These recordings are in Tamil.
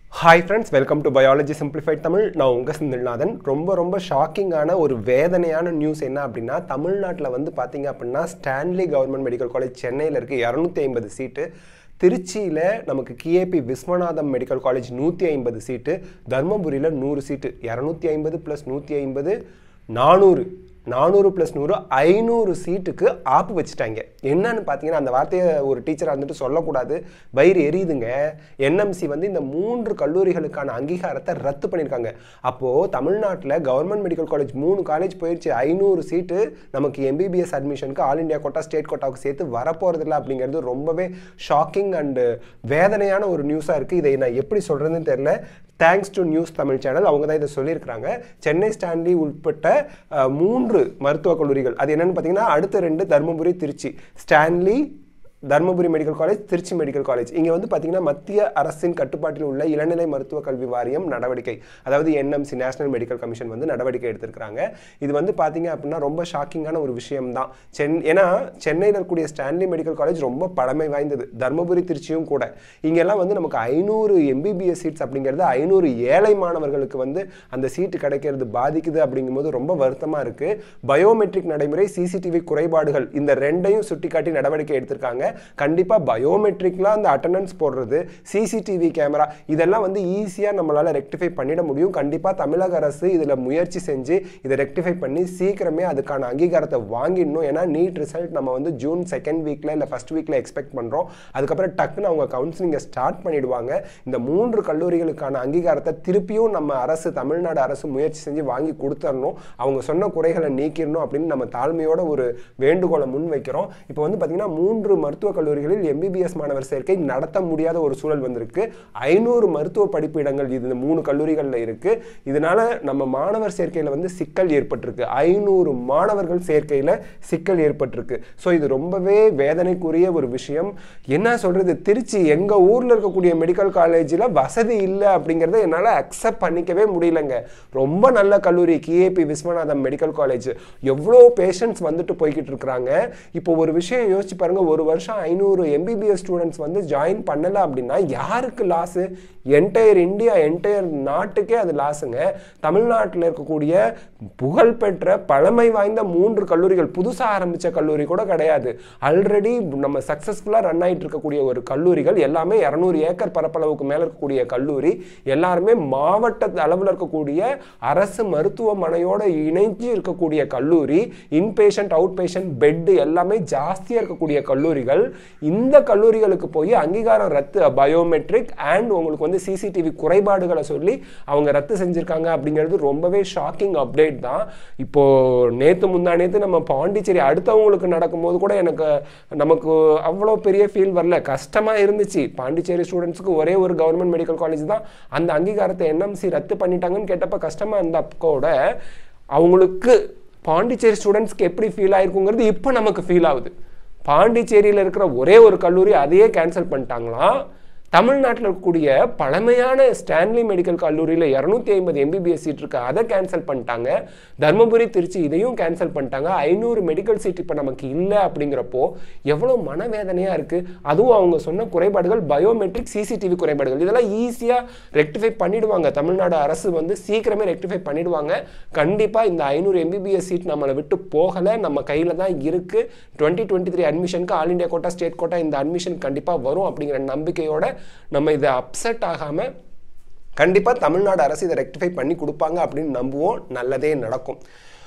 hi friends welcome to biology simplified Tamil நான் உங்கள் செந்தில்நாதன் ரொம்ப ரொம்ப ஷாக்கிங்கான ஒரு வேதனையான நியூஸ் என்ன அப்படின்னா தமிழ்நாட்டில் வந்து பார்த்தீங்க அப்படின்னா ஸ்டான்லி கவர்மெண்ட் மெடிக்கல் காலேஜ் சென்னையில் இருக்க இரநூத்தி ஐம்பது சீட்டு திருச்சியில் நமக்கு கிஏபி விஸ்வநாதம் மெடிக்கல் காலேஜ் நூற்றி ஐம்பது சீட்டு தர்மபுரியில் நூறு சீட்டு இரநூத்தி ஐம்பது ப்ளஸ் நூற்றி ஐம்பது நானூறு நானூறு ப்ளஸ் நூறு ஐநூறு சீட்டுக்கு ஆப்பு வச்சுட்டாங்க என்னன்னு பார்த்தீங்கன்னா அந்த வார்த்தையை ஒரு டீச்சராக இருந்துட்டு சொல்லக்கூடாது வயிறு எரியுதுங்க என்எம்சி வந்து இந்த மூன்று கல்லூரிகளுக்கான அங்கீகாரத்தை ரத்து பண்ணியிருக்காங்க அப்போது தமிழ்நாட்டில் கவர்மெண்ட் மெடிக்கல் காலேஜ் மூணு காலேஜ் போயிடுச்சு ஐநூறு சீட்டு நமக்கு எம்பிபிஎஸ் அட்மிஷனுக்கு ஆல் இண்டியா கோட்டா ஸ்டேட் கோட்டாவுக்கு சேர்த்து வரப்போகிறதில்ல அப்படிங்கிறது ரொம்பவே ஷாக்கிங் அண்டு வேதனையான ஒரு நியூஸாக இருக்குது இதை நான் எப்படி சொல்கிறதுன்னு தெரில thanks to news Tamil channel அவங்க தான் இதை சொல்லியிருக்கிறாங்க சென்னை ஸ்டான்லி உட்பட்ட அஹ், மூன்று மருத்துவக் கல்லூரிகள் அது என்னன்னு பார்த்தீங்கன்னா அடுத்த ரெண்டு Dharmapuri Trichy Stanley Dharmapuri medical college Trichy medical college இங்கே வந்து பார்த்தீங்கன்னா மத்திய அரசின் கட்டுப்பாட்டில் உள்ள இளநிலை மருத்துவ கல்வி வாரியம் நடவடிக்கை அதாவது என்எம்சி நேஷனல் மெடிக்கல் கமிஷன் வந்து நடவடிக்கை எடுத்திருக்கிறாங்க இது வந்து பார்த்தீங்க அப்படின்னா ரொம்ப ஷாக்கிங்கான ஒரு விஷயம் தான் சென் ஏன்னா சென்னையில் இருக்கக்கூடிய ஸ்டான்லி மெடிக்கல் காலேஜ் ரொம்ப பழமை வாய்ந்தது தருமபுரி திருச்சியும் கூட இங்கெல்லாம் வந்து நமக்கு ஐநூறு எம்பிபிஎஸ் சீட்ஸ் அப்படிங்கிறது ஐநூறு ஏழை மாணவர்களுக்கு வந்து அந்த சீட்டு கிடைக்கிறது பாதிக்குது அப்படிங்கும்போது ரொம்ப வருத்தமாக இருக்குது பயோமெட்ரிக் நடைமுறை சிசிடிவி குறைபாடுகள் இந்த ரெண்டையும் சுட்டிக்காட்டி நடவடிக்கை எடுத்திருக்காங்க கண்டிப்பாக பயோமெட்ரிக்லாம் அந்த அட்டண்டன்ஸ் போடுறது சிசிடிவி கேமரா இதெல்லாம் வந்து ஈஸியாக நம்மளால் ரெக்டிஃபை பண்ணிட முடியும் கண்டிப்பாக தமிழக அரசு இதில் முயற்சி செஞ்சு இதை ரெக்டிஃபை பண்ணி சீக்கிரமே அதுக்கான அங்கீகாரத்தை வாங்கிடணும் ஏன்னா நீட் ரிசல்ட் நம்ம வந்து ஜூன் செகண்ட் வீக்கில் இல்லை ஃபர்ஸ்ட் வீக்கில் எக்ஸ்பெக்ட் பண்ணுறோம் அதுக்கப்புறம் டக்குன்னு அவங்க கவுன்சிலிங்கை ஸ்டார்ட் பண்ணிடுவாங்க இந்த மூன்று கல்லூரிகளுக்கான அங்கீகாரத்தை திருப்பியும் நம்ம அரசு தமிழ்நாடு அரசு முயற்சி செஞ்சு வாங்கி கொடுத்துடணும் அவங்க சொன்ன குறைகளை நீக்கிடணும் அப்படின்னு நம்ம தாழ்மையோட ஒரு வேண்டுகோளை முன் வைக்கிறோம் இப்போ வந்து பார்த்தீங்கன்னா மூன்று மருத்துவக் கல்லூரிகளில் எம்பிபிஎஸ் மாணவர் சேர்க்கை நடத்த முடியாத ஒரு சூழல் வந்திருக்கு ஐநூறு மருத்துவ படிப்பு இடங்கள் இது இந்த மூணு கல்லூரிகளில் இருக்கு இதனால நம்ம மாணவர் சேர்க்கையில் வந்து சிக்கல் ஏற்பட்டிருக்கு ஐநூறு மாணவர்கள் சேர்க்கையில் சிக்கல் ஏற்பட்டிருக்கு ஸோ இது ரொம்பவே வேதனைக்குரிய ஒரு விஷயம் என்ன சொல்றது திருச்சி எங்க ஊர்ல இருக்கக்கூடிய மெடிக்கல் காலேஜில் வசதி இல்லை அப்படிங்கிறத என்னால் அக்செப்ட் பண்ணிக்கவே முடியலங்க ரொம்ப நல்ல கல்லூரி கிஏபி விஸ்வநாதம் மெடிக்கல் காலேஜ் எவ்வளோ பேஷண்ட்ஸ் வந்துட்டு போய்கிட்டு இருக்கிறாங்க இப்போ ஒரு விஷயம் யோசிச்சு பாருங்க ஒரு வருஷம் ஐநூறு எம்பிபிஎஸ் ஸ்டூடெண்ட்ஸ் வந்து ஜாயின் பண்ணல அப்படின்னா யாருக்கு லாஸு என்டையர் இந்தியா என்டையர் நாட்டுக்கே அது லாஸுங்க தமிழ்நாட்டில் இருக்கக்கூடிய புகழ்பெற்ற பழமை வாய்ந்த மூன்று கல்லூரிகள் புதுசாக ஆரம்பித்த கல்லூரி கூட கிடையாது ஆல்ரெடி நம்ம சக்ஸஸ்ஃபுல்லாக ரன் ஆயிட்டு இருக்கக்கூடிய ஒரு கல்லூரிகள் எல்லாமே இரநூறு ஏக்கர் பரப்பளவுக்கு மேலே இருக்கக்கூடிய கல்லூரி எல்லாருமே மாவட்ட அளவில் இருக்கக்கூடிய அரசு மருத்துவமனையோட இணைஞ்சு இருக்கக்கூடிய கல்லூரி இன்பேஷண்ட் அவுட் பேஷண்ட் பெட்டு எல்லாமே ஜாஸ்தியாக இருக்கக்கூடிய கல்லூரிகள் இந்த கல்லூரிகளுக்கு போய் அங்கீகாரம் ரத்து பயோமெட்ரிக் அண்ட் உங்களுக்கு வந்து சிசிடிவி குறைபாடுகளை சொல்லி அவங்க ரத்து செஞ்சிருக்காங்க அப்படிங்கிறது ரொம்பவே ஷாக்கிங் அப்டேட் தான் இப்போ நேத்து முந்தா நேத்து நம்ம பாண்டிச்சேரி அடுத்தவங்களுக்கு நடக்கும்போது கூட எனக்கு நமக்கு அவ்வளோ பெரிய ஃபீல் வரல கஷ்டமா இருந்துச்சு பாண்டிச்சேரி ஸ்டூடெண்ட்ஸுக்கு ஒரே ஒரு கவர்மெண்ட் மெடிக்கல் காலேஜ் தான் அந்த அங்கீகாரத்தை என்எம்சி ரத்து பண்ணிட்டாங்கன்னு கேட்டப்ப கஷ்டமா இருந்தா கூட அவங்களுக்கு பாண்டிச்சேரி ஸ்டூடெண்ட்ஸ்க்கு எப்படி ஃபீல் ஆயிருக்குங்கிறது இப்போ நமக்கு ஃபீல் ஆகுது பாண்டிச்சேரியில் இருக்கிற ஒரே ஒரு கல்லூரி அதையே கேன்சல் பண்ணிட்டாங்களாம் தமிழ்நாட்டில் இருக்கக்கூடிய பழமையான ஸ்டான்லி மெடிக்கல் கல்லூரியில் இரநூத்தி ஐம்பது எம்பிபிஎஸ் சீட் இருக்கு அதை கேன்சல் பண்ணிட்டாங்க தர்மபுரி திருச்சி இதையும் கேன்சல் பண்ணிட்டாங்க ஐநூறு மெடிக்கல் சீட் இப்போ நமக்கு இல்லை அப்படிங்கிறப்போ எவ்வளோ மனவேதனையாக இருக்குது அதுவும் அவங்க சொன்ன குறைபாடுகள் பயோமெட்ரிக் சிசிடிவி குறைபாடுகள் இதெல்லாம் ஈஸியாக ரெக்டிஃபை பண்ணிடுவாங்க தமிழ்நாடு அரசு வந்து சீக்கிரமே ரெக்டிஃபை பண்ணிடுவாங்க கண்டிப்பாக இந்த ஐநூறு எம்பிபிஎஸ் சீட் நம்மளை விட்டு போகலை நம்ம கையில் தான் இருக்குது டுவெண்ட்டி டுவெண்ட்டி த்ரீ அட்மிஷனுக்கு all India quota state quota இந்த அட்மிஷன் கண்டிப்பாக வரும் அப்படிங்கிற நம்பிக்கையோட நம்ம இதை அப்செட் ஆகாமல் கண்டிப்பாக தமிழ்நாடு அரசு இதை ரெக்டிஃபை பண்ணி கொடுப்பாங்க அப்படின்னு நம்புவோம் நல்லதே நடக்கும்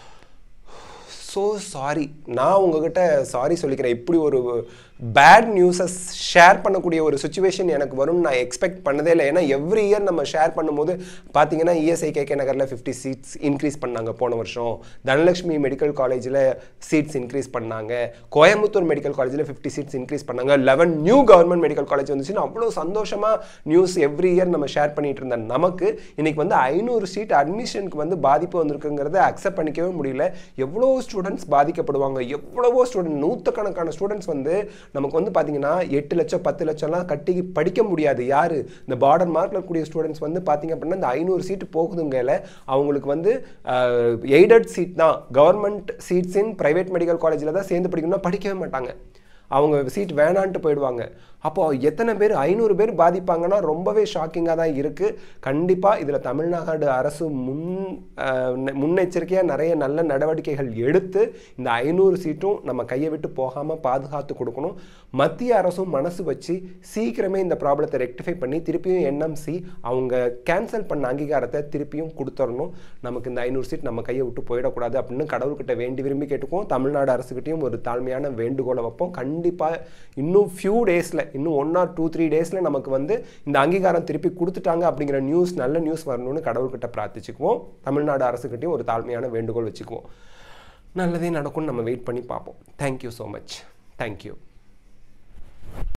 ஸோ சாரி நான் உங்ககிட்ட சாரி சொல்லிக்கிறேன் இப்படி ஒரு பேட் நியூஸை ஷேர் பண்ணக்கூடிய ஒரு சுச்சுவேஷன் எனக்கு வரும்னு நான் எக்ஸ்பெக்ட் பண்ணதே இல்லை ஏன்னா எவ்ரி இயர் நம்ம ஷேர் பண்ணும்போது பார்த்தீங்கன்னா இஎஸ்ஐ கேகே நகரில் ஃபிஃப்டி சீட்ஸ் இன்க்ரீஸ் பண்ணாங்க போன வருஷம் தனலட்சுமி மெடிக்கல் காலேஜில் சீட்ஸ் இன்க்ரீஸ் பண்ணாங்க கோயம்புத்தூர் மெடிக்கல் காலேஜில் ஃபிஃப்டி சீட்ஸ் இன்க்ரீஸ் பண்ணாங்க eleven new government medical college வந்துச்சுன்னு அவ்வளோ சந்தோஷமாக நியூஸ் எவ்ரி இயர் நம்ம ஷேர் பண்ணிட்டு இருந்த நமக்கு இன்னைக்கு வந்து ஐநூறு சீட் அட்மிஷனுக்கு வந்து பாதிப்பு வந்திருக்குங்கிறத அக்செப்ட் பண்ணிக்கவே முடியல எவ்வளோ ஸ்டூடெண்ட்ஸ் பாதிக்கப்படுவாங்க எவ்வளவோ ஸ்டூடெண்ட் நூற்றுக்கணக்கான ஸ்டூடெண்ட்ஸ் வந்து நமக்கு வந்து பார்த்தீங்கன்னா எட்டு லட்சம் பத்து லட்சம்லாம் கட்டி படிக்க முடியாது யார் இந்த பார்டர் மார்க்கில் இருக்கக்கூடிய ஸ்டூடெண்ட்ஸ் வந்து பார்த்தீங்க அப்படின்னா இந்த ஐநூறு சீட்டு போகுதுங்கல அவங்களுக்கு வந்து எய்டட் சீட் தான் government seats in private medical காலேஜில் தான் சேர்ந்து படிக்கணும்னா படிக்கவே மாட்டாங்க அவங்க சீட் வேணான்ட்டு போயிடுவாங்க அப்போ எத்தனை பேர் ஐநூறு பேர் பாதிப்பாங்கன்னா ரொம்பவே ஷாக்கிங்காக தான் இருக்குது கண்டிப்பாக இதில் தமிழ்நாடு அரசு முன் அஹ், நெ- முன்னெச்சரிக்கையாக நிறைய நல்ல நடவடிக்கைகள் எடுத்து இந்த ஐநூறு சீட்டும் நம்ம கையை விட்டு போகாமல் பாதுகாத்து கொடுக்கணும் மத்திய அரசும் மனசு வச்சு சீக்கிரமே இந்த ப்ராப்ளத்தை ரெக்டிஃபை பண்ணி திருப்பியும் என்எம்சி அவங்க கேன்சல் பண்ண அங்கீகாரத்தை திருப்பியும் கொடுத்துடணும் நமக்கு இந்த ஐநூறு சீட் நம்ம கையை விட்டு போயிடக்கூடாது அப்படின்னு கடவுள்கிட்ட வேண்டி விரும்பி கேட்டுக்குவோம் தமிழ்நாடு அரசுகிட்டையும் ஒரு தாழ்மையான வேண்டுகோளை வைப்போம் கண்டிப்பாக இன்னும் ஃபியூ டேஸில் இன்னும் ஒன் ஆர் டூ த்ரீ டேஸில் நமக்கு வந்து இந்த அங்கீகாரம் திருப்பி கொடுத்துட்டாங்க அப்படிங்கிற நியூஸ் நல்ல நியூஸ் வரணும்னு கடவுள்கிட்ட பிரார்த்திச்சுக்குவோம் தமிழ்நாடு அரசுகிட்டையும் ஒரு தாழ்மையான வேண்டுகோள் வச்சுக்குவோம் நல்லதே நடக்கும்னு நம்ம வெயிட் பண்ணி பார்ப்போம் தேங்க்யூ ஸோ மச் தேங்க்யூ